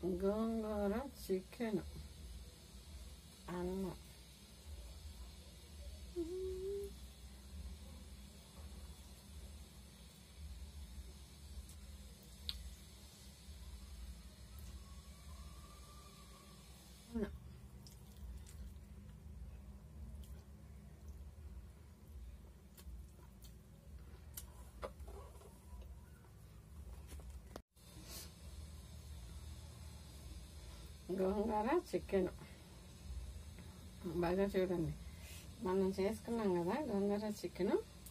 గోంగూర chicken అన్నం గోంగూర chicken బాగా చూడండి మనం చేసుకున్నాం కదా గోంగూర చికెన్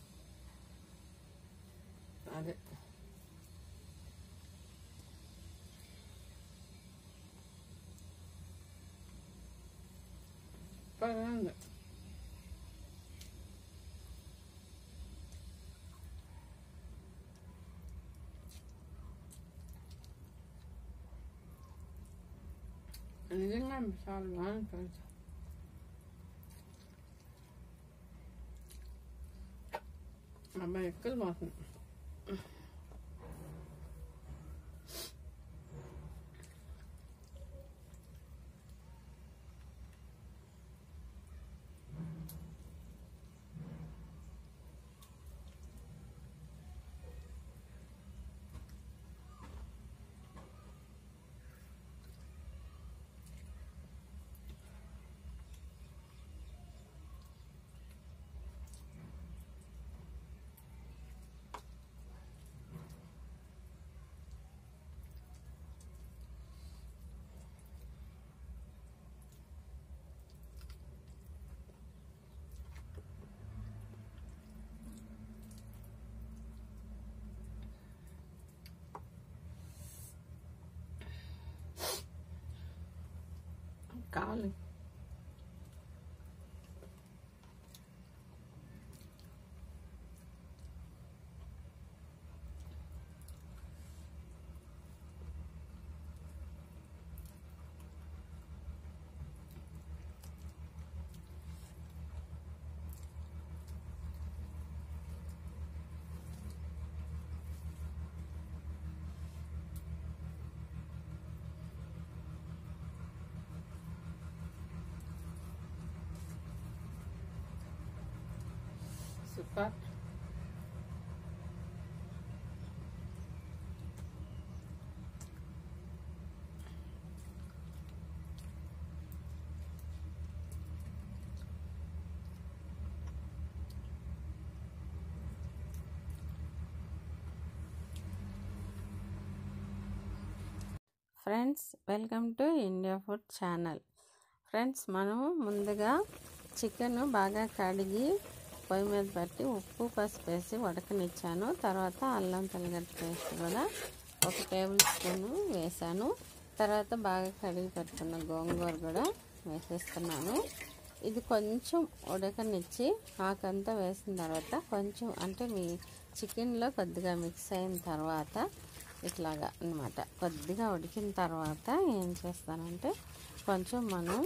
అదే పదండి నిజంగా చాలా బాగుంటుంది అబ్బాయి ఎక్కువ పోతుంది కావాలి super friends welcome to India food channel friends మనము ముందుగా చికెన్ బాగా కడిగి పొయ్యి మీద పెట్టి ఉప్పు పసుపు వేసి ఉడకనిచ్చాను తర్వాత అల్లం తెల్లగడ్డ పేస్ట్ కూడా ఒక టేబుల్ స్పూన్ వేసాను తర్వాత బాగా కడిగి పెట్టుకున్న గోంగూర కూడా వేసేస్తున్నాను ఇది కొంచెం ఉడకనిచ్చి ఆకంతా వేసిన తర్వాత కొంచెం అంటే మీ చికెన్లో కొద్దిగా మిక్స్ అయిన తర్వాత ఇట్లాగా అన్నమాట కొద్దిగా ఉడికిన తర్వాత ఏం చేస్తానంటే కొంచెం మనం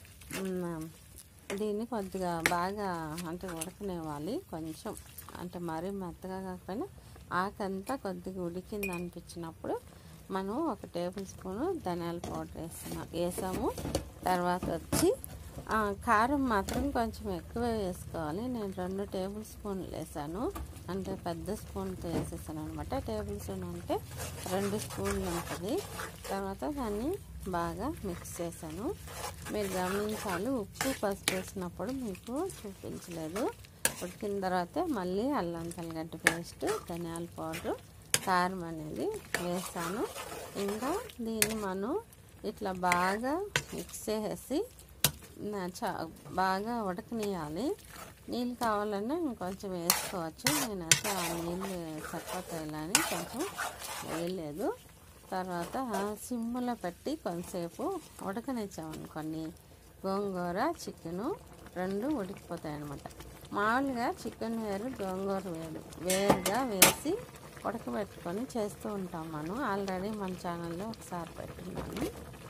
మ్, దీన్ని కొద్దిగా బాగా అంటే ఉడకనివ్వాలి కొంచెం అంటే మరీ మెత్తగా కాకపోయినా ఆకంతా కొద్దిగా ఉడికింది అనిపించినప్పుడు మనం ఒక టేబుల్ స్పూను ధనియాల పౌడర్ వేస్తున్నాం వేసాము తర్వాత వచ్చి ఆ, కారం మాత్రం కొంచెం ఎక్కువ వేసుకోవాలి నేను రెండు టేబుల్ స్పూన్లు వేసాను అంటే పెద్ద స్పూన్తో వేసేసాను అనమాట టేబుల్ స్పూన్ అంటే రెండు స్పూన్లు ఉంటుంది తర్వాత దాన్ని బాగా మిక్స్ చేశాను మీరు గమనించాలి ఉప్పు పసుపు వేసినప్పుడు మీకు చూపించలేదు ఉడికిన తర్వాత మళ్ళీ అల్లం తెల్లగడ్డ పేస్ట్ ధనియాల పౌడర్ కారం అనేది వేస్తాను ఇంకా దీన్ని మనం ఇట్లా బాగా మిక్స్ చేసేసి నా చా బాగా ఉడకనియాలి నీళ్ళు కావాలన్నా ఇంకొంచెం వేసుకోవచ్చు నేనైతే ఆ నీళ్ళు సరిపోతాయిలని కొంచెం వేయలేదు తర్వాత సిమ్లో పెట్టి కొంతసేపు ఉడకనిచ్చామనుకోండి గోంగూర చికెను రెండు ఉడికిపోతాయి అన్నమాట మామూలుగా చికెన్ వేరు గోంగూర వేరు వేరుగా వేసి ఉడకబెట్టుకొని చేస్తూ ఉంటాం మనం ఆల్రెడీ మన ఛానల్లో ఒకసారి పెట్టున్నాను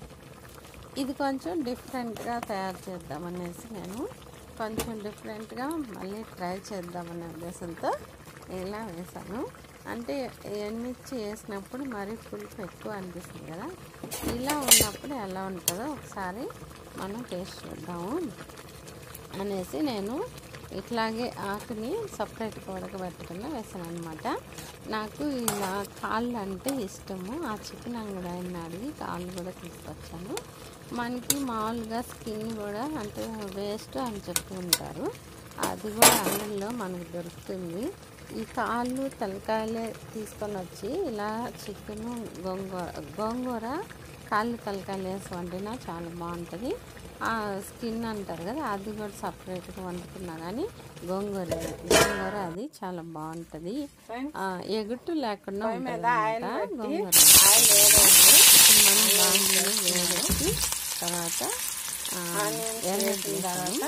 ఇది కొంచెం డిఫరెంట్గా తయారు చేద్దామనేసి నేను కొంచెం డిఫరెంట్గా మళ్ళీ ట్రై చేద్దామనే ఉద్దేశంతో ఇలా వేసాను అంటే ఎండిచ్చి వేసినప్పుడు మరీ పులుపు ఎక్కువ అనిపిస్తుంది కదా ఇలా ఉన్నప్పుడు ఎలా ఉంటుందో ఒకసారి మనం టేస్ట్ చూద్దాము అనేసి నేను ఇట్లాగే ఆకుని సపరేట్గా ఉడకబెట్టకుండా వేసాను అనమాట నాకు ఇలా కాళ్ళు అంటే ఇష్టము ఆ చికెన్ అంగడాయిని అడిగి కాళ్ళు కూడా తీసుకొచ్చాను మనకి మామూలుగా స్కిన్ కూడా అంటే వేస్ట్ అని చెప్తూ ఉంటారు అది కూడా అంగడిలో మనకు దొరుకుతుంది ఈ కాళ్ళు తలకాయలే తీసుకొని వచ్చి ఇలా చికెన్ గోంగూర గోంగూర కాళ్ళు తలకాయలు వేసి వండినా చాలా బాగుంటుంది ఆ స్కిన్ అంటారు కదా అది కూడా సపరేట్గా వండుకున్నా కానీ గోంగూర గోంగూర అది చాలా బాగుంటుంది ఆ, ఎగుటు లేకుండా ఉంటుంది అన్నమాట గోంగూర ఇప్పుడు మనం బాండ్లో వేడెక్కి తర్వాత ఎర్రగడ్డ తర్వాత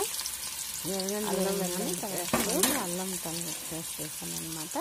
ఎర్రగడ్డ అల్లం తల్లి పేస్ట్ వేసాను అనమాట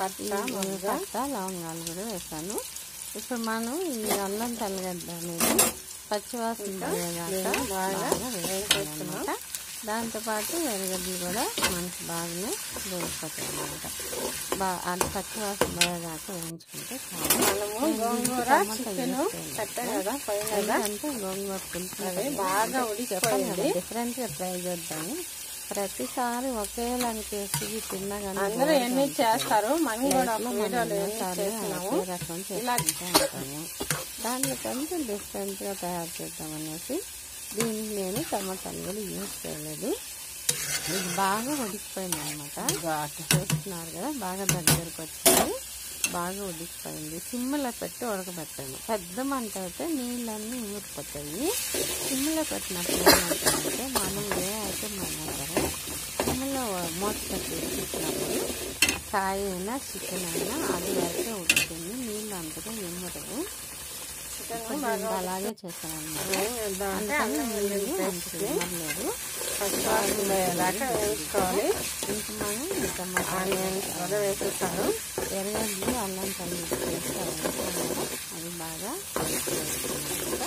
పట్ట లవంగాలు కూడా వేసాను ఇప్పుడు మనం ఈ అల్లం తెల్లగడ్డ అనేది పచ్చివాసన పోయేదాకా బాగా వేసుకోవాలన్నమాట దాంతోపాటు ఎర్రగడ్డలు కూడా మనకి బాగానే వేగిపోతాయి అన్నమాట బా అది పచ్చివాసన పోయేదాకా వేయించుకుంటే మనము గోంగూర చికెన్ పెట్టాం కదా పైన అంటే గోంగూర పులుసు బాగా ఉడికిపోయింది డిఫరెంట్గా ట్రై చేద్దాము ప్రతిసారి ఒకేలాంటి టేస్ట్ తిన్నా కానీ అందరూ ఎన్ని చేస్తారు మనం కూడా ఒక వీడియోలో ఎన్ని ఎన్నిసార్లు చేసినాము ఒకే రకం చేసుకుంటూ ఉంటాము దాంట్లో కొంచెం డిఫరెంట్గా తయారు చేద్దామనేసి దీనికి నేను టమాటాలు కూడా యూజ్ చేయలేదు ఇది బాగా ఉడికిపోయింది అనమాట చూస్తున్నారు కదా బాగా దగ్గరకు వచ్చింది బాగా ఉడికిపోయింది సిమ్లో పెట్టి ఉడకబెట్టాను పెద్ద మంట అయితే నీళ్ళన్నీ ఊరిపోతాయి సిమ్లో పెట్టినప్పుడు ఏమవుతుందంటే మనం ఏ ఐటమ్ అయినా సరే సిమ్లో మూత పెట్టి ఉడికించినప్పుడు కాయ అయినా చికెన్ అయినా అది వరకే ఉడుకుతుంది నీళ్ళు అంతగా ఇమ్మరవు కొంచెం అలాగే చేశాను అనమాట ఏం చేద్దామంటే అన్నం వెల్లుల్లి పేస్ట్ లేదు పచ్చివాసన పోయేదాకా వేయించుకోవాలి ఇంక మనం ఈ టమాటా ఆనియన్స్ కూడా వేసేసాను ఎర్రగడ్డలు అల్లం తల్లి పేస్ట్ అది బాగా వేసుకోవాలన్నమాట.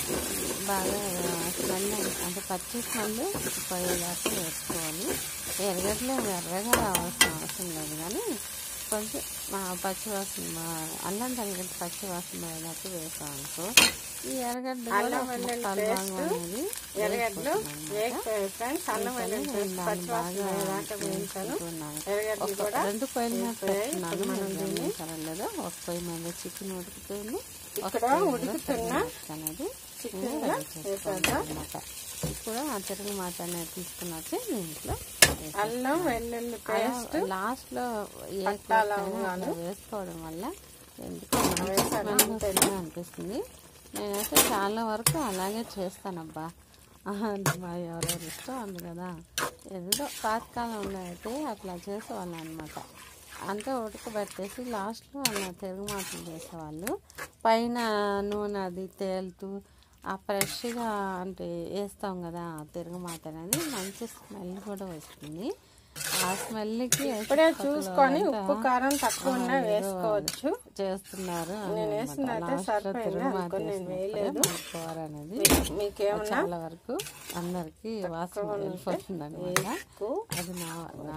బాగా స్మెల్ అంటే పచ్చి స్మెల్ పోయేదాకా వేసుకోవాలి ఎర్రగడ్డలు ఎర్రగా రావాల్సిన అవసరం లేదు కానీ కొంచెం మా పచ్చివాసన మా- అల్లం తల్లిగడ్డ పచ్చివాసన పోయేదాకా వేసాం అనుకో ఈ ఎర్రగడ్డ కూడా అల్లం ఒక వెల్లుల్లి ముక్కలు పేస్ట్, భాగం అనేది ఎర్రగడ్డలు వేసుకుంటున్నాను వేగిపోయాయి ఫ్రెండ్స్ అల్లం వెల్లుల్లి పేస్ట్ దాన్ని పచ్చివాసన బాగా పోయేదాకా వేయించాను వేయించుకున్నాను. ఎర్రగడ్డలు ఒక కూడా రెండు పొయ్యిల మీద వేగిపోయాయి. పెట్టుకున్నాను ఇప్పుడు మనం మీరు దీన్ని గమనించారో లేదో ఒక పొయ్యి మీద చికెన్ ఉడుకుతుంది ఒక ఇక్కడ పొయ్యి మీద ఉడుకుతున్న తిరుగు అనేది చికెన్ నేను గా రెడీ చేసుకోవాలి అన్నమాట ఇప్పుడు ఆ తిరుగు మాట అనేది తీసుకుని వచ్చి దీంట్లో అల్లం వెల్లుల్లి పేస్ట్ లాస్ట్ లో ఏ పట్టా కూరకైనా లవంగాలు. అట్లా వేసుకోవడం వల్ల ఎందుకో మంచి వేసాను, స్మెల్ వస్తుంది అనిపిస్తుంది నేనైతే చాలా వరకు అలాగే చేస్తానబ్బా ఆహా, మా ఎవరెవరు ఇష్టం ఉంది కదా ఏదో పాతకాలంలో అయితే అట్లా చేసేవాళ్ళు అనమాట అంతా ఉడకబెట్టేసి లాస్ట్లో అలా తిరుగుమాటలు చేసేవాళ్ళు పైన నూనె అది తేలుతూ ఆ ఫ్రెష్గా అంటే వేస్తాం కదా ఆ తిరుగుమాత అనేది మంచి స్మెల్ కూడా వస్తుంది ఆ స్మెల్కి ఇప్పుడే చూసుకొని ఉప్పు కారం తక్కువ ఉన్నా వేసుకోవచ్చు చేస్తున్నారు నేను వేసిందైతే సరిపోయింది అనుకో నేను వేయలేదు కూర అనేది మీకేమన్నా చాలా వరకు అందరికి వాసన వెళ్ళిపోతుంది అనమాట ఎక్కువ అది నా నా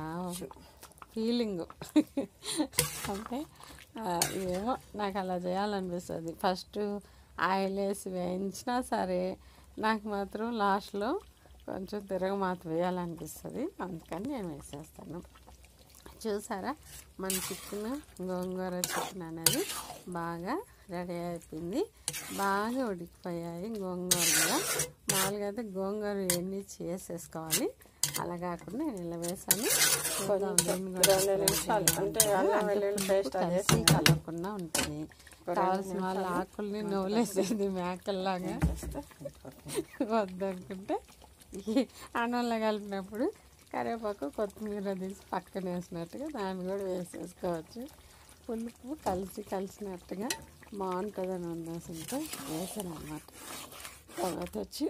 ఫీలింగ్ అంటే ఆ, ఏమో నాకు అలా చేయాలనిపిస్తుంది ఫస్ట్ ఆయిల్ వేసి వేయించినా సరే నాకు మాత్రం లాస్ట్లో కొంచెం తిరగమాత వేయాలనిపిస్తుంది అందుకని నేను వేసేస్తాను చూసారా మన చికెన్ గోంగూర చికెన్ అనేది బాగా రెడీ అయిపోయింది బాగా ఉడికిపోయాయి గోంగూర కూడా మామూలుగా అయితే గోంగూర ఎన్ని చేసేసుకోవాలి అలా కాకుండా నేను ఇలా వేసాను చూద్దాం దీన్ని కూడా రెండు నిమిషాలు అంటే అల్లం వెల్లుల్లి పేస్ట్ అది కలిసి కలవకుండా ఉంటుంది కావాల్సిన వాళ్ళ ఆకుల్ని నవ్వులేసేది మేకల్లాగా వద్దనుకుంటే ఈ అన్నంలో కలిపినప్పుడు కరివేపాకు కొత్తిమీర తీసి పక్కన వేసినట్టుగా దాన్ని కూడా వేసేసుకోవచ్చు పులుపు కలిసి కలిసినట్టుగా బాగుంటుందని ఉద్దేశంతో వేసాను అనమాట తర్వాత వచ్చి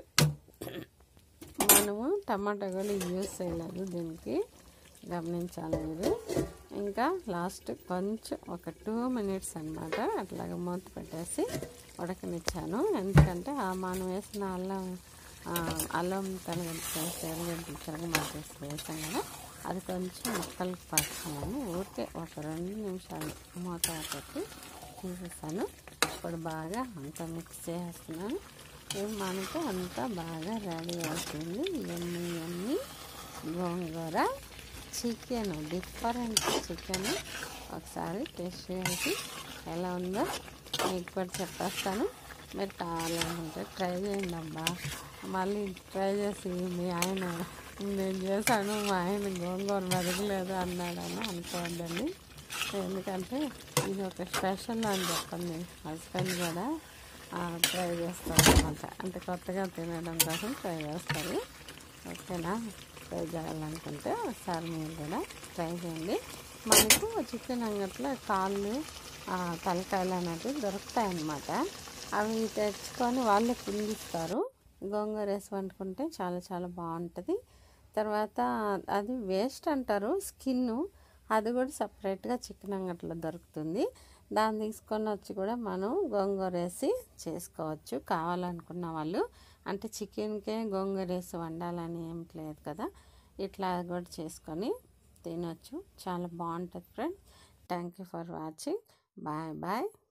మనము టమాటా కూడా యూజ్ చేయలేదు దీనికి గమనించాలి మీరు ఇంకా లాస్ట్ కొంచెం ఒక టూ మినిట్స్ అనమాట అట్లాగా మూత పెట్టేసి ఉడకనిచ్చాను ఎందుకంటే ఆ మనం వేసిన అల్లం ఆ, అల్లం తలగడ్డ పేస్ట్ ఎర్రగడ్డ తిరగ మాటేసి వేసాం కదా అది కొంచెం ముక్కలకు పడుతున్నాను ఊరికే ఒక రెండు నిమిషాలు మూత పెట్టి తీసేసాను ఇప్పుడు బాగా అంతా మిక్స్ చేస్తున్నాను ఇది మనకు అంతా బాగా రెడీ అవుతుంది ఎన్ని ఎన్ని గోంగూర చికెన్ డిఫరెంట్ చికెన్ ఒకసారి టేస్ట్ చేసి ఎలా ఉందో మీకు కూడా చెప్పేస్తాను మీరు కావాలనుకుంటే ట్రై చేయండి అబ్బా మళ్ళీ ట్రై చేసి మీ ఆయన నేను చేశాను మా ఆయన గోంగూర మెదగలేదు అన్నాడని అనుకోవద్దండి ఎందుకంటే ఇది ఒక స్పెషల్ అని చెప్పండి హస్బెండ్ కూడా ట్రై చేస్తారు అనమాట అంటే కొత్తగా తినడం కోసం ట్రై చేస్తారు ఓకేనా ట్రై చేయాలనుకుంటే ఒకసారి మీరు కూడా ట్రై చేయండి మనకు చికెన్ అంగట్లో కాళ్ళు ఆ, తలకాయలు అనేటివి దొరుకుతాయి అన్నమాట అవి తెచ్చుకొని వాళ్ళే పిండిస్తారు గోంగూర వేసి వండుకుంటే చాలా చాలా బాగుంటుంది తర్వాత అది వేస్ట్ అంటారు స్కిన్ అది కూడా సపరేట్గా చికెన్ అంగట్లో దొరుకుతుంది దాన్ని తీసుకొని వచ్చి కూడా మనం గోంగూర వేసి చేసుకోవచ్చు కావాలనుకున్న వాళ్ళు అంటే చికెన్కే గోంగూర వేసి వండాలని ఏం లేదు కదా ఇట్లా కూడా చేసుకొని తినొచ్చు చాలా బాగుంటుంది friends thank you for watching bye bye